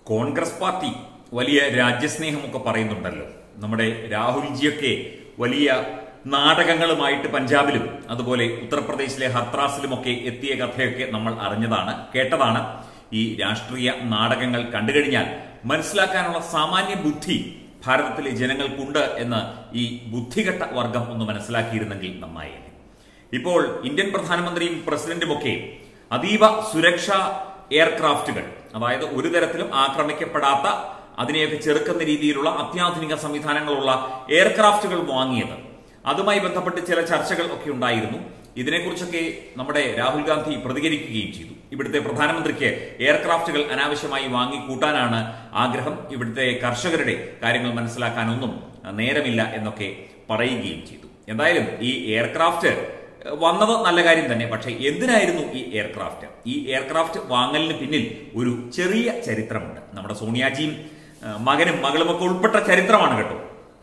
Congress party വലിയ രാജ്യസ്നേഹമൊക്കെ പറയുന്നുണ്ടല്ലോ നമ്മുടെ രാഹുൽജിയൊക്കെ വലിയ നാടകങ്ങളുമായിട്ട് പഞ്ചാബിലും അതുപോലെ ഉത്തർപ്രദേശിലെ ഹർത്രാസിലുമൊക്കെ എത്തിയ കഥയൊക്കെ നമ്മൾ അറിഞ്ഞതാണ് കേട്ടതാണ് ഈ രാഷ്ട്രീയ നാടകങ്ങൾ കണ്ടുകഴിഞ്ഞാൽ മനസ്സിലാക്കാനുള്ള സാമാന്യ ബുദ്ധി ഭാരതത്തിലെ ജനങ്ങൾക്കുണ്ട് എന്ന് ഈ ബുദ്ധികെട്ട വർഗം ഒന്ന് മനസ്സിലാക്കിയിരുന്നെങ്കിൽ നന്നായേനെ ഇപ്പോൾ ഇന്ത്യൻ പ്രധാനമന്ത്രിയും പ്രസിഡന്റുമൊക്കെ അതീവ സുരക്ഷാ എയർക്രാഫ്റ്റുകൾ അതായത് ഒരു തരത്തിലും ആക്രമിക്കപ്പെടാത്ത അതിനെയൊക്കെ ചെറുക്കുന്ന രീതിയിലുള്ള അത്യാധുനിക സംവിധാനങ്ങളുള്ള എയർക്രാഫ്റ്റുകൾ വാങ്ങിയത് അതുമായി ബന്ധപ്പെട്ട് ചില ചർച്ചകൾ ഒക്കെ ഉണ്ടായിരുന്നു ഇതിനെക്കുറിച്ചൊക്കെ നമ്മുടെ രാഹുൽ ഗാന്ധി പ്രതികരിക്കുകയും ചെയ്തു ഇവിടുത്തെ പ്രധാനമന്ത്രിക്ക് എയർക്രാഫ്റ്റുകൾ അനാവശ്യമായി വാങ്ങിക്കൂട്ടാനാണ് ആഗ്രഹം ഇവിടുത്തെ കർഷകരുടെ കാര്യങ്ങൾ മനസ്സിലാക്കാനൊന്നും നേരമില്ല എന്നൊക്കെ പറയുകയും ചെയ്തു എന്തായാലും ഈ എയർക്രാഫ്റ്റ് വന്നത് നല്ല കാര്യം തന്നെ പക്ഷേ എന്തിനായിരുന്നു ഈ എയർക്രാഫ്റ്റ് ഈ എയർക്രാഫ്റ്റ് വാങ്ങലിന് പിന്നിൽ ഒരു ചെറിയ ചരിത്രമുണ്ട് നമ്മുടെ സോണിയാജിയും ആ, മകനും മകളുമൊക്കെ ഉൾപ്പെട്ട ചരിത്രമാണ് കേട്ടോ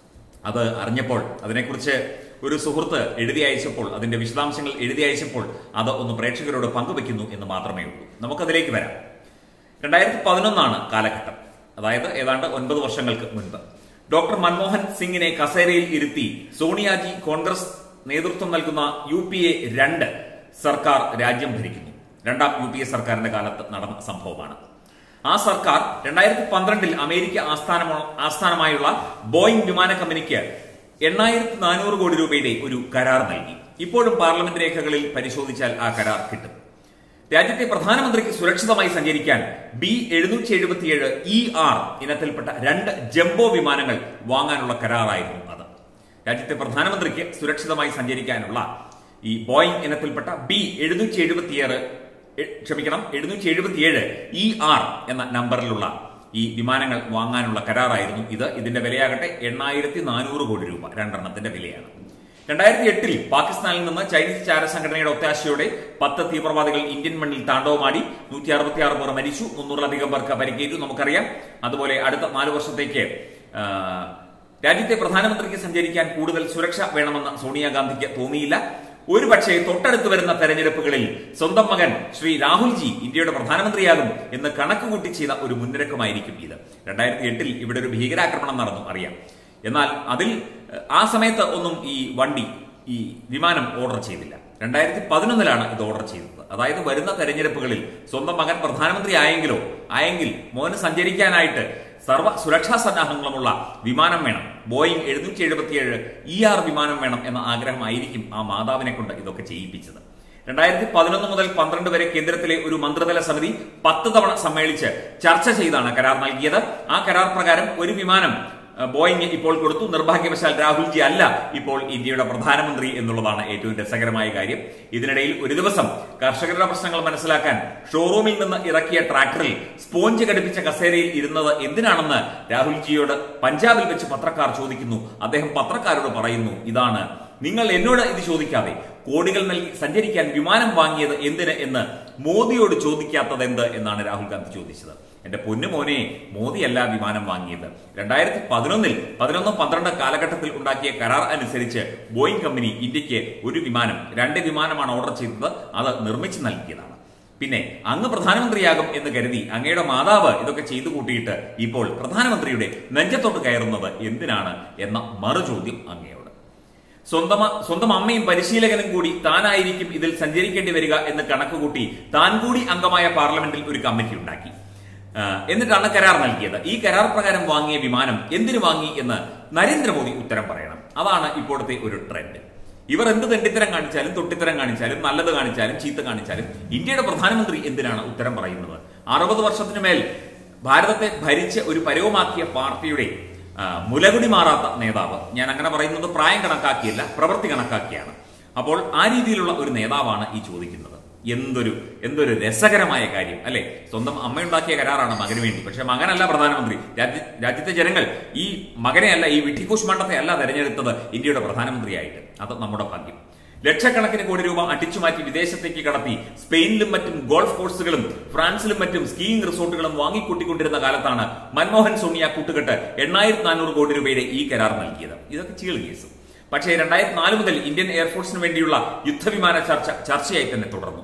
അത് അറിഞ്ഞപ്പോൾ അതിനെക്കുറിച്ച് ഒരു സുഹൃത്ത് എഴുതി അയച്ചപ്പോൾ അതിന്റെ വിശദാംശങ്ങൾ എഴുതി അയച്ചപ്പോൾ അത് ഒന്ന് പ്രേക്ഷകരോട് പങ്കുവെക്കുന്നു എന്ന് മാത്രമേ ഉള്ളൂ നമുക്കതിലേക്ക് വരാം രണ്ടായിരത്തി പതിനൊന്നാണ് കാലഘട്ടം അതായത് ഏതാണ്ട് ഒൻപത് വർഷങ്ങൾക്ക് മുൻപ് ഡോക്ടർ മൻമോഹൻ സിംഗിനെ കസേരയിൽ ഇരുത്തി സോണിയാജി കോൺഗ്രസ് നേതൃത്വം നൽകുന്ന യു പി എ രണ്ട് സർക്കാർ രാജ്യം ഭരിക്കുന്നു രണ്ടാം യു പി എ സർക്കാരിന്റെ കാലത്ത് നടന്ന സംഭവമാണ് ആ സർക്കാർ രണ്ടായിരത്തി പന്ത്രണ്ടിൽ അമേരിക്ക ആസ്ഥാനമോ ആസ്ഥാനമായുള്ള ബോയിങ് വിമാന കമ്പനിക്ക് എണ്ണായിരത്തി നാനൂറ് കോടി രൂപയുടെ ഒരു കരാർ നൽകി ഇപ്പോഴും പാർലമെന്റ് രേഖകളിൽ പരിശോധിച്ചാൽ ആ കരാർ കിട്ടും രാജ്യത്തെ പ്രധാനമന്ത്രിക്ക് സുരക്ഷിതമായി സഞ്ചരിക്കാൻ ബി എഴുന്നൂറ്റി എഴുപത്തിയേഴ് ഇ ആർ ഇനത്തിൽപ്പെട്ട രണ്ട് ജംബോ വിമാനങ്ങൾ വാങ്ങാനുള്ള കരാറായിരുന്നു അത് രാജ്യത്തെ പ്രധാനമന്ത്രിക്ക് സുരക്ഷിതമായി സഞ്ചരിക്കാനുള്ള ഈ ബോയിങ് ഇനത്തിൽപ്പെട്ട ബി എഴുന്നൂറ്റി എഴുപത്തിയേഴ് ക്ഷമിക്കണം എഴുന്നൂറ്റി എഴുപത്തിയേഴ് ഇ ആർ എന്ന നമ്പറിലുള്ള ഈ വിമാനങ്ങൾ വാങ്ങാനുള്ള കരാറായിരുന്നു ഇത് ഇതിന്റെ വിലയാകട്ടെ എണ്ണായിരത്തി നാനൂറ് കോടി രൂപ രണ്ടെണ്ണത്തിന്റെ വിലയാണ് രണ്ടായിരത്തി എട്ടിൽ പാകിസ്ഥാനിൽ നിന്ന് ചൈനീസ് ചാര സംഘടനയുടെ ഒത്താശയോടെ പത്ത് തീവ്രവാദികൾ ഇന്ത്യൻ മണ്ണിൽ താണ്ഡവമാടി നൂറ്റി അറുപത്തി ആറ് പേർ മരിച്ചു മുന്നൂറിലധികം പേർക്ക് പരിക്കേറ്റു നമുക്കറിയാം അതുപോലെ അടുത്ത നാല് വർഷത്തേക്ക് ആ, രാജ്യത്തെ പ്രധാനമന്ത്രിക്ക് സഞ്ചരിക്കാൻ കൂടുതൽ സുരക്ഷ വേണമെന്ന് സോണിയാഗാന്ധിക്ക് തോന്നിയില്ല ഒരുപക്ഷെ തൊട്ടടുത്ത് വരുന്ന തെരഞ്ഞെടുപ്പുകളിൽ സ്വന്തം മകൻ ശ്രീ രാഹുൽജി ഇന്ത്യയുടെ പ്രധാനമന്ത്രിയാകും എന്ന് കണക്കുകൂട്ടി ചെയ്ത ഒരു മുന്നൊരുക്കമായിരിക്കും ഇത് രണ്ടായിരത്തി എട്ടിൽ ഇവിടെ ഒരു ഭീകരാക്രമണം നടന്നു അറിയാം എന്നാൽ അതിൽ ഏഹ്, ആ സമയത്ത് ഒന്നും ഈ വണ്ടി ഈ വിമാനം ഓർഡർ ചെയ്തില്ല രണ്ടായിരത്തി പതിനൊന്നിലാണ് ഇത് ഓർഡർ ചെയ്തത് അതായത് വരുന്ന തെരഞ്ഞെടുപ്പുകളിൽ സ്വന്തം മകൻ പ്രധാനമന്ത്രി ആയെങ്കിലോ ആയെങ്കിൽ മോന് സഞ്ചരിക്കാനായിട്ട് സർവ്വ സുരക്ഷാ സന്നാഹങ്ങളുമുള്ള വിമാനം വേണം ബോയിങ് എഴുന്നൂറ്റി എഴുപത്തിയേഴ് ഇ ആർ വിമാനം വേണം എന്ന ആഗ്രഹമായിരിക്കും ആ മാതാവിനെ കൊണ്ട് ഇതൊക്കെ ചെയ്യിപ്പിച്ചത് രണ്ടായിരത്തി പതിനൊന്ന് മുതൽ പന്ത്രണ്ട് വരെ കേന്ദ്രത്തിലെ ഒരു മന്ത്രിതല സമിതി പത്ത് തവണ സമ്മേളിച്ച് ചർച്ച ചെയ്താണ് കരാർ നൽകിയത് ആ കരാർ പ്രകാരം ഒരു വിമാനം അഹ്, ബോയിങ് ഇപ്പോൾ കൊടുത്തു നിർഭാഗ്യവശാൽ രാഹുൽജി അല്ല ഇപ്പോൾ ഇന്ത്യയുടെ പ്രധാനമന്ത്രി എന്നുള്ളതാണ് ഏറ്റവും രസകരമായ കാര്യം ഇതിനിടയിൽ ഒരു ദിവസം കർഷകരുടെ പ്രശ്നങ്ങൾ മനസ്സിലാക്കാൻ ഷോറൂമിൽ നിന്ന് ഇറക്കിയ ട്രാക്ടറിൽ സ്പോഞ്ച് ഘടിപ്പിച്ച കസേരയിൽ ഇരുന്നത് എന്തിനാണെന്ന് രാഹുൽജിയോട് പഞ്ചാബിൽ വെച്ച് പത്രക്കാർ ചോദിക്കുന്നു അദ്ദേഹം പത്രക്കാരോട് പറയുന്നു ഇതാണ് നിങ്ങൾ എന്നോട് ഇത് ചോദിക്കാതെ കോടികൾ നൽകി സഞ്ചരിക്കാൻ വിമാനം വാങ്ങിയത് എന്തിന് എന്ന് മോദിയോട് ചോദിക്കാത്തത് എന്ത് എന്നാണ് രാഹുൽ ഗാന്ധി ചോദിച്ചത് എന്റെ പൊന്നു മോനെ മോദിയല്ല വിമാനം വാങ്ങിയത് രണ്ടായിരത്തി പതിനൊന്നിൽ പതിനൊന്ന് പന്ത്രണ്ട് കാലഘട്ടത്തിൽ ഉണ്ടാക്കിയ കരാർ അനുസരിച്ച് ബോയിങ് കമ്പനി ഇന്ത്യക്ക് ഒരു വിമാനം രണ്ട് വിമാനമാണ് ഓർഡർ ചെയ്തത് അത് നിർമ്മിച്ചു നൽകിയതാണ് പിന്നെ അങ്ങ് പ്രധാനമന്ത്രിയാകും എന്ന് കരുതി അങ്ങയുടെ മാതാവ് ഇതൊക്കെ ചെയ്തു കൂട്ടിയിട്ട് ഇപ്പോൾ പ്രധാനമന്ത്രിയുടെ നെഞ്ചത്തോട്ട് കയറുന്നത് എന്തിനാണ് എന്ന മറുചോദ്യം അങ്ങയോട് സ്വന്തം സ്വന്തം അമ്മയും പരിശീലകനും കൂടി താനായിരിക്കും ഇതിൽ സഞ്ചരിക്കേണ്ടി വരിക എന്ന് കണക്കുകൂട്ടി താൻ കൂടി അംഗമായ പാർലമെന്റിൽ ഒരു കമ്മിറ്റി ഉണ്ടാക്കി ആ, എന്നിട്ടാണ് കരാർ നൽകിയത് ഈ കരാർ പ്രകാരം വാങ്ങിയ വിമാനം എന്തിനു വാങ്ങി എന്ന് നരേന്ദ്രമോദി ഉത്തരം പറയണം അതാണ് ഇപ്പോഴത്തെ ഒരു ട്രെൻഡ് ഇവർ എന്ത് തെണ്ടിത്തരം കാണിച്ചാലും തൊട്ടിത്തരം കാണിച്ചാലും നല്ലത് കാണിച്ചാലും ചീത്ത കാണിച്ചാലും ഇന്ത്യയുടെ പ്രധാനമന്ത്രി എന്തിനാണ് ഉത്തരം പറയുന്നത് അറുപത് വർഷത്തിനു മേൽ ഭാരതത്തെ ഭരിച്ച് ഒരു പരവുമാക്കിയ പാർട്ടിയുടെ ആ, മുലകുടി മാറാത്ത നേതാവ് ഞാൻ അങ്ങനെ പറയുന്നത് പ്രായം കണക്കാക്കിയല്ല പ്രവൃത്തി കണക്കാക്കിയാണ് അപ്പോൾ ആ രീതിയിലുള്ള ഒരു നേതാവാണ് ഈ ചോദിക്കുന്നത് എന്തൊരു എന്തൊരു രസകരമായ കാര്യം അല്ലെ സ്വന്തം അമ്മയുണ്ടാക്കിയ കരാറാണ് മകന് വേണ്ടി പക്ഷെ മകനല്ല പ്രധാനമന്ത്രി രാജ്യ രാജ്യത്തെ ജനങ്ങൾ ഈ മകനെ അല്ല ഈ വിട്ടിക്കൂഷ് മണ്ഡത്തെ അല്ല തെരഞ്ഞെടുത്തത് ഇന്ത്യയുടെ പ്രധാനമന്ത്രിയായിട്ട് അത് നമ്മുടെ ഭാഗ്യം ലക്ഷക്കണക്കിന് കോടി രൂപ അടിച്ചുമാറ്റി വിദേശത്തേക്ക് കടത്തി സ്പെയിനിലും മറ്റും ഗോൾഫ് കോഴ്സുകളും ഫ്രാൻസിലും മറ്റും സ്കീയിങ് റിസോർട്ടുകളും വാങ്ങിക്കൂട്ടിക്കൊണ്ടിരുന്ന കാലത്താണ് മൻമോഹൻ സോണിയ കൂട്ടുകെട്ട് എണ്ണായിരത്തി നാനൂറ് കോടി രൂപയുടെ ഈ കരാർ നൽകിയത് ഇതൊക്കെ ചീൾ കേസ് പക്ഷേ രണ്ടായിരത്തി നാല് മുതൽ ഇന്ത്യൻ എയർഫോഴ്സിന് വേണ്ടിയുള്ള യുദ്ധവിമാന ചർച്ച ചർച്ചയായി തന്നെ തുടർന്നു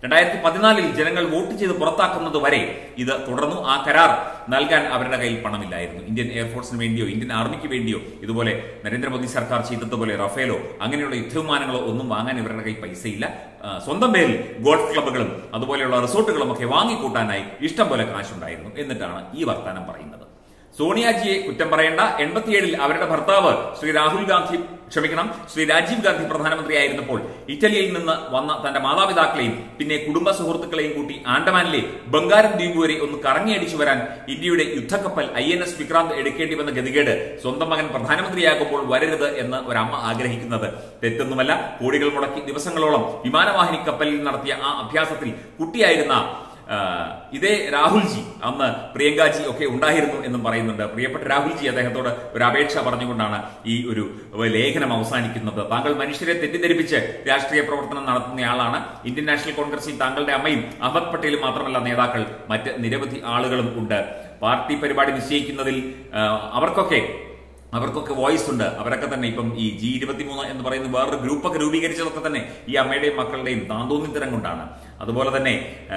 രണ്ടായിരത്തി പതിനാലിൽ ജനങ്ങൾ വോട്ട് ചെയ്ത് പുറത്താക്കുന്നത് വരെ ഇത് തുടർന്നു ആ കരാർ നൽകാൻ അവരുടെ കയ്യിൽ പണമില്ലായിരുന്നു ഇന്ത്യൻ എയർഫോഴ്സിന് വേണ്ടിയോ ഇന്ത്യൻ ആർമിക്ക് വേണ്ടിയോ ഇതുപോലെ നരേന്ദ്രമോദി സർക്കാർ ചെയ്തതുപോലെ റഫേലോ അങ്ങനെയുള്ള യുദ്ധവിമാനങ്ങളോ ഒന്നും വാങ്ങാൻ ഇവരുടെ കയ്യിൽ പൈസയില്ല ആ, സ്വന്തം പേരിൽ ഗോൾഫ് ക്ലബ്ബുകളും അതുപോലെയുള്ള റിസോർട്ടുകളും ഒക്കെ വാങ്ങിക്കൂട്ടാനായി ഇഷ്ടം പോലെ കാശുണ്ടായിരുന്നു എന്നിട്ടാണ് ഈ വർത്താനം പറയുന്നത് സോണിയാജിയെ കുറ്റം പറയേണ്ട എൺപത്തിയേഴിൽ അവരുടെ ഭർത്താവ് ശ്രീ രാഹുൽ ഗാന്ധി ക്ഷമിക്കണം ശ്രീ രാജീവ് ഗാന്ധി പ്രധാനമന്ത്രിയായിരുന്നപ്പോൾ ഇറ്റലിയിൽ നിന്ന് വന്ന തന്റെ മാതാപിതാക്കളെയും പിന്നെ കുടുംബ സുഹൃത്തുക്കളെയും കൂട്ടി ആൻഡമാനിലെ ബംഗാരം ദ്വീപ് വരെ ഒന്ന് കറങ്ങിയടിച്ചു വരാൻ ഇന്ത്യയുടെ യുദ്ധക്കപ്പൽ ഐ എൻ എസ് വിക്രാന്ത് എടുക്കേണ്ടി വന്ന ഗതികേട് സ്വന്തം മകൻ പ്രധാനമന്ത്രിയാകുമ്പോൾ വരരുത് എന്ന് ഒരമ്മ ആഗ്രഹിക്കുന്നത് തെറ്റൊന്നുമല്ല കോടികൾ മുടക്കി ദിവസങ്ങളോളം വിമാനവാഹിനി കപ്പലിൽ നടത്തിയ ആ അഭ്യാസത്തിൽ കുട്ടിയായിരുന്ന ആ, ഇതേ രാഹുൽജി അന്ന് പ്രിയങ്കാജി ഒക്കെ ഉണ്ടായിരുന്നു എന്നും പറയുന്നുണ്ട് പ്രിയപ്പെട്ട രാഹുൽജി അദ്ദേഹത്തോട് ഒരു അപേക്ഷ പറഞ്ഞുകൊണ്ടാണ് ഈ ഒരു ലേഖനം അവസാനിക്കുന്നത് താങ്കൾ മനുഷ്യരെ തെറ്റിദ്ധരിപ്പിച്ച് രാഷ്ട്രീയ പ്രവർത്തനം നടത്തുന്നയാളാണ് ഇന്ത്യൻ നാഷണൽ കോൺഗ്രസിൽ താങ്കളുടെ അമ്മയും അഹമ്മദ് പട്ടേലും മാത്രമല്ല നേതാക്കൾ മറ്റ് നിരവധി ആളുകളും ഉണ്ട് പാർട്ടി പരിപാടി നിശ്ചയിക്കുന്നതിൽ ആ, അവർക്കൊക്കെ അവർക്കൊക്കെ വോയിസ് ഉണ്ട് അവരൊക്കെ തന്നെ ഇപ്പം ഈ ജി ഇരുപത്തിമൂന്ന് എന്ന് പറയുന്ന വേറൊരു ഗ്രൂപ്പൊക്കെ രൂപീകരിച്ചതൊക്കെ തന്നെ ഈ അമ്മയുടെയും മക്കളുടെയും താന്തോന്നിത്തരം കൊണ്ടാണ് അതുപോലെ തന്നെ ആ,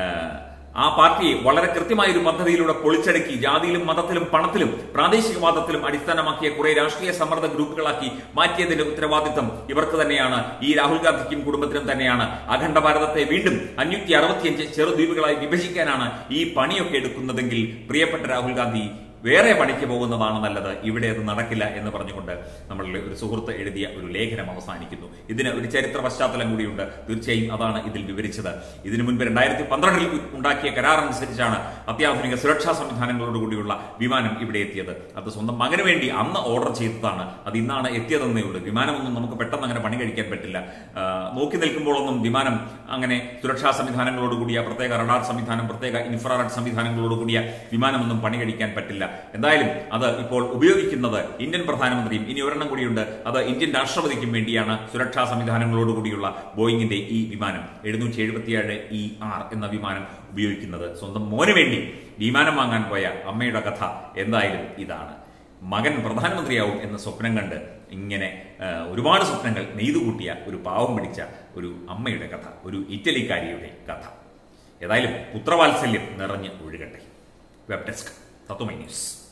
ആ പാർട്ടിയെ വളരെ കൃത്യമായ ഒരു പദ്ധതിയിലൂടെ പൊളിച്ചടുക്കി ജാതിയിലും മതത്തിലും പണത്തിലും പ്രാദേശികവാദത്തിലും അടിസ്ഥാനമാക്കിയ കുറെ രാഷ്ട്രീയ സമ്മർദ്ദ ഗ്രൂപ്പുകളാക്കി മാറ്റിയതിന്റെ ഉത്തരവാദിത്തം ഇവർക്ക് തന്നെയാണ് ഈ രാഹുൽ ഗാന്ധിക്കും കുടുംബത്തിനും തന്നെയാണ് അഖണ്ഡ ഭാരതത്തെ വീണ്ടും അഞ്ഞൂറ്റി അറുപത്തിയഞ്ച് ചെറുദ്വീപുകളായി വിഭജിക്കാനാണ് ഈ പണിയൊക്കെ എടുക്കുന്നതെങ്കിൽ പ്രിയപ്പെട്ട രാഹുൽ ഗാന്ധി വേറെ പണിക്ക് പോകുന്നതാണ് നല്ലത് ഇവിടെ അത് നടക്കില്ല എന്ന് പറഞ്ഞുകൊണ്ട് നമ്മളുടെ ഒരു സുഹൃത്ത് എഴുതിയ ഒരു ലേഖനം അവസാനിക്കുന്നു ഇതിന് ഒരു ചരിത്ര പശ്ചാത്തലം കൂടിയുണ്ട് തീർച്ചയായും അതാണ് ഇതിൽ വിവരിച്ചത് ഇതിനു മുൻപ് രണ്ടായിരത്തി പന്ത്രണ്ടിൽ ഉണ്ടാക്കിയ കരാർ അനുസരിച്ചാണ് അത്യാധുനിക സുരക്ഷാ സംവിധാനങ്ങളോടുകൂടിയുള്ള വിമാനം ഇവിടെ എത്തിയത് അത് സ്വന്തം മകന് വേണ്ടി അന്ന് ഓർഡർ ചെയ്തതാണ് അത് ഇന്നാണ് എത്തിയതെന്നേ ഉള്ളൂ വിമാനമൊന്നും നമുക്ക് പെട്ടെന്ന് അങ്ങനെ പണി കഴിക്കാൻ പറ്റില്ല ആ, നോക്കി നിൽക്കുമ്പോഴൊന്നും വിമാനം അങ്ങനെ സുരക്ഷാ സംവിധാനങ്ങളോടുകൂടിയ പ്രത്യേക റഡാർ സംവിധാനം പ്രത്യേക ഇൻഫ്രാറെഡ് സംവിധാനങ്ങളോടുകൂടിയ വിമാനമൊന്നും പണി കഴിക്കാൻ പറ്റില്ല എന്തായാലും അത് ഇപ്പോൾ ഉപയോഗിക്കുന്നത് ഇന്ത്യൻ പ്രധാനമന്ത്രിയും ഇനി ഒരെണ്ണം കൂടിയുണ്ട് അത് ഇന്ത്യൻ രാഷ്ട്രപതിക്കും വേണ്ടിയാണ് സുരക്ഷാ സംവിധാനങ്ങളോടുകൂടിയുള്ള ബോയിങ്ങിന്റെ ഈ വിമാനം എഴുന്നൂറ്റി എഴുപത്തിയേഴ് ഇ ആർ എന്ന വിമാനം ഉപയോഗിക്കുന്നത് സ്വന്തം മോന് വേണ്ടി വിമാനം വാങ്ങാൻ പോയ അമ്മയുടെ കഥ എന്തായാലും ഇതാണ് മകൻ പ്രധാനമന്ത്രിയാവും എന്ന സ്വപ്നം കണ്ട് ഇങ്ങനെ ആ, ഒരുപാട് സ്വപ്നങ്ങൾ നെയ്തുകൂട്ടിയ ഒരു പാവം പിടിച്ച ഒരു അമ്മയുടെ കഥ ഒരു ഇറ്റലിക്കാരിയുടെ കഥ ഏതായാലും പുത്രവാത്സല്യം നിറഞ്ഞ് ഒഴുകട്ടെ വെബ് ഡെസ്ക് തത്വമൈ ന്യൂസ്